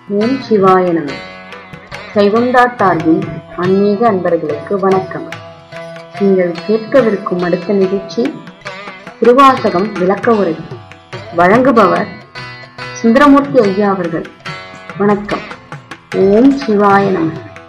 ஓம் சிவாய நம சைவந்தா சார்பில் ஆன்மீக அன்பர்களுக்கு வணக்கம் நீங்கள் கேட்கவிருக்கும் அடுத்த நிகழ்ச்சி திருவாசகம் விளக்க உரை வழங்குபவர் சுந்தரமூர்த்தி ஐயா அவர்கள் வணக்கம் ஓம் சிவாய நம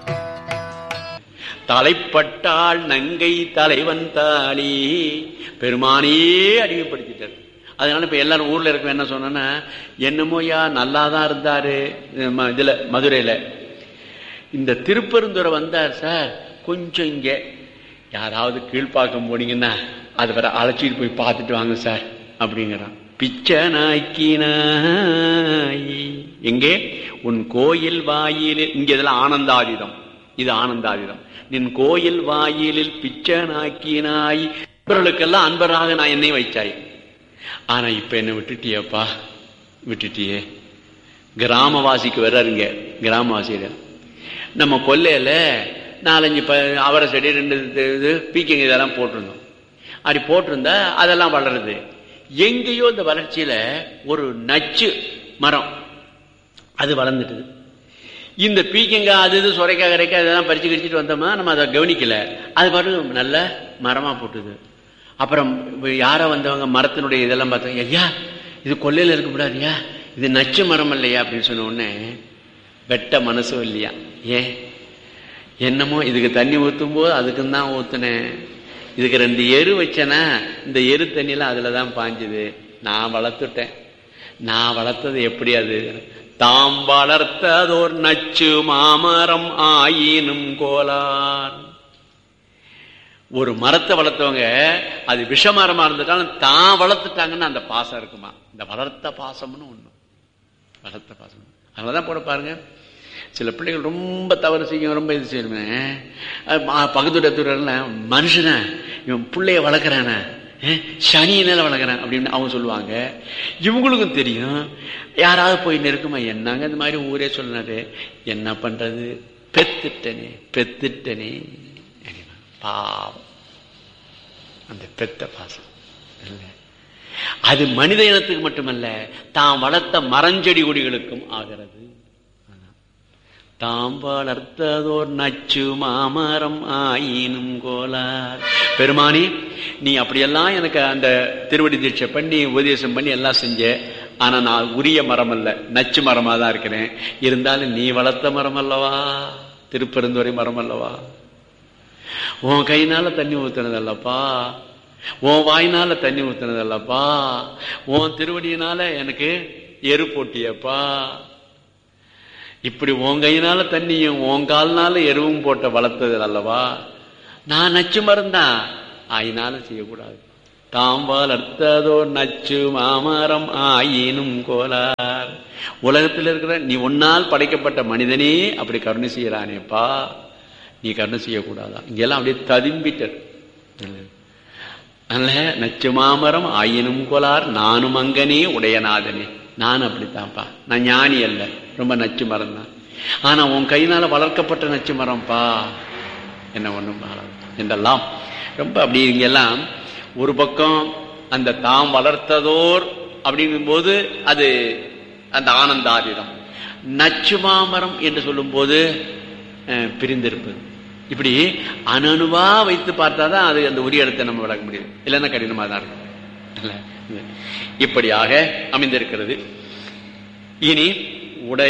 தலைப்பட்டால் நங்கை தலைவன் தாளி பெருமானே அறிவுப்படுத்திட்டார் அதனால இப்ப எல்லாரும் ஊர்ல இருக்க என்ன சொன்னா என்னமோயா நல்லா தான் இருந்தாரு ம- இதுல மதுரையில இந்த திருப்பெருந்துறை வந்தார் சார் கொஞ்சம் இங்க யாராவது கீழ்ப்பாக்கம் போனீங்கன்னா அது வர அழைச்சிட்டு போய் பார்த்துட்டு வாங்க சார் அப்படிங்கிறான் பிச்சை நாய்க்கி நாய் எங்கே உன் கோயில் வாயிலில் இங்க இதெல்லாம் ஆனந்தாதிதம் இது ஆனந்தாதிதம் நின் கோயில் வாயிலில் பிச்சை நாக்கினாய் இவர்களுக்கெல்லாம் அன்பராக நான் என்னை வைச்சாய் ஆனா இப்ப என்ன விட்டுட்டியப்பா விட்டுட்டியே கிராமவாசிக்கு வர்றாருங்க கிராமவாசியில நம்ம கொல்லையில நாலஞ்சு ப அவரை செடி ரெண்டு இது- இது பீக்கிங் இதெல்லாம் போட்டிருந்தோம் அப்படி போட்டிருந்தா அதெல்லாம் வளருது எங்கேயோ இந்த வளர்ச்சியில ஒரு நச்சு மரம் அது வளர்ந்துட்டுது இந்த பீக்கங்காய் அது இது சுரைக்காய் கரைக்காய் இதெல்லாம் பறிச்சு கழிச்சிட்டு வந்தோமா நம்ம அதை கவனிக்கல அது பாட்டு நல்ல மரமா போட்டுது அப்புறம் யாரோ வந்தவங்க மரத்தினுடைய இதெல்லாம் பார்த்தாங்க ஐயா இது கொல்லையில இருக்கக்கூடாதுயா இது நச்சு மரம் இல்லையா அப்படின்னு சொன்ன உடனே வெட்ட மனசும் இல்லையா ஏன் என்னமோ இதுக்கு தண்ணி ஊத்தும் போது அதுக்கும் தான் ஊத்துனேன் இதுக்கு ரெண்டு எரு வச்சேனா இந்த எரு தண்ணியெல்லாம் அதுல தான் பாஞ்சுது நான் வளர்த்துட்டேன் நான் வளர்த்தது எப்படி அது தாம் வளர்த்ததோர் நச்சு மாமரம் ஆயினும் கோலான் ஒரு மரத்தை வளர்த்தவங்க அது விஷமரமா இருந்துட்டாலும் தான் வளர்த்துட்டாங்கன்னு அந்த பாசம் இருக்குமா இந்த வளர்த்த பாசம்னு ஒண்ணு வளர்த்த பாசம் அதனாலதான் போட பாருங்க சில பிள்ளைகள் ரொம்ப தவறு செய்யும் ரொம்ப இது செய்யணுமே பக்கத்துடைய மனுஷன இவன் பிள்ளைய வளர்க்குறானே சனியினால வளர்க்குறான் அப்படின்னு அவங்க சொல்லுவாங்க இவங்களுக்கும் தெரியும் யாராவது போய் நெருக்குமா என்னங்க இந்த மாதிரி ஊரே சொன்னாரு என்ன பண்றது பெத்துட்டனே பெத்துட்டனே அப்படின்னா, பாவம் அந்த பெத்த பாசம் இல்லை அது மனித இனத்துக்கு மட்டுமல்ல தாம் வளர்த்த மரஞ்செடி கொடிகளுக்கும் ஆகிறது தாம் வளர்த்ததோர் நச்சு மாமரம் ஆயினும் கோலார் பெருமானி நீ அப்படியெல்லாம் எனக்கு அந்த திருவடி தீட்சை பண்ணி உபதேசம் பண்ணி எல்லாம் செஞ்ச ஆனா நான் உரிய மரம் அல்ல நச்சு மரமா தான் இருக்கிறேன் இருந்தாலும் நீ வளர்த்த மரம் அல்லவா திருப்பெருந்துறை மரம் அல்லவா உன் கையினால தண்ணி ஊத்துனதல்லப்பா உன் வாயினால தண்ணி ஊத்துனதல்லப்பா உன் திருவடியினால எனக்கு எரு போட்டியப்பா இப்படி உன் கையினால தண்ணியும் உன் கால்னால எருவும் போட்ட வளர்த்தது அல்லவா நான் நச்சு மருந்தான் ஆயினால செய்யக்கூடாது தாம் வளர்த்ததோ நச்சு மாமரம் ஆயினும் கோலார் உலகத்தில் இருக்கிற நீ உன்னால் படைக்கப்பட்ட மனிதனே அப்படி கருணை செய்யறானேப்பா நீ கருணை செய்யக்கூடாதா இங்கெல்லாம் அப்படியே ததும்பிட்டர் அதனால நச்சு மாமரம் ஆயினும் கோலார் நானும் அங்கனே உடையநாதனே நான் அப்படித்தான்ப்பா நான் ஞானி அல்ல ரொம்ப நச்சு மரம் தான் ஆனா உன் கையினால வளர்க்கப்பட்ட நச்சு மரம்ப்பா என்ன ஒண்ணும் என்றெல்லாம் ரொம்ப அப்படி இங்கெல்லாம் ஒரு பக்கம் அந்த தாம் வளர்த்ததோர் அப்படிங்கும்போது அது அந்த ஆனந்தாதிதம் நச்சு மாமரம் என்று சொல்லும்போது அஹ், பிரிந்திருப்பது இப்படி அணனுவா வைத்து பார்த்தாதான் அது அந்த உரிய இடத்தை நம்ம விளக்க முடியும் இல்லைன்னா கடினமா தான் இருக்கும் இல்ல? இப்படியாக அமைந்திருக்கிறது இனி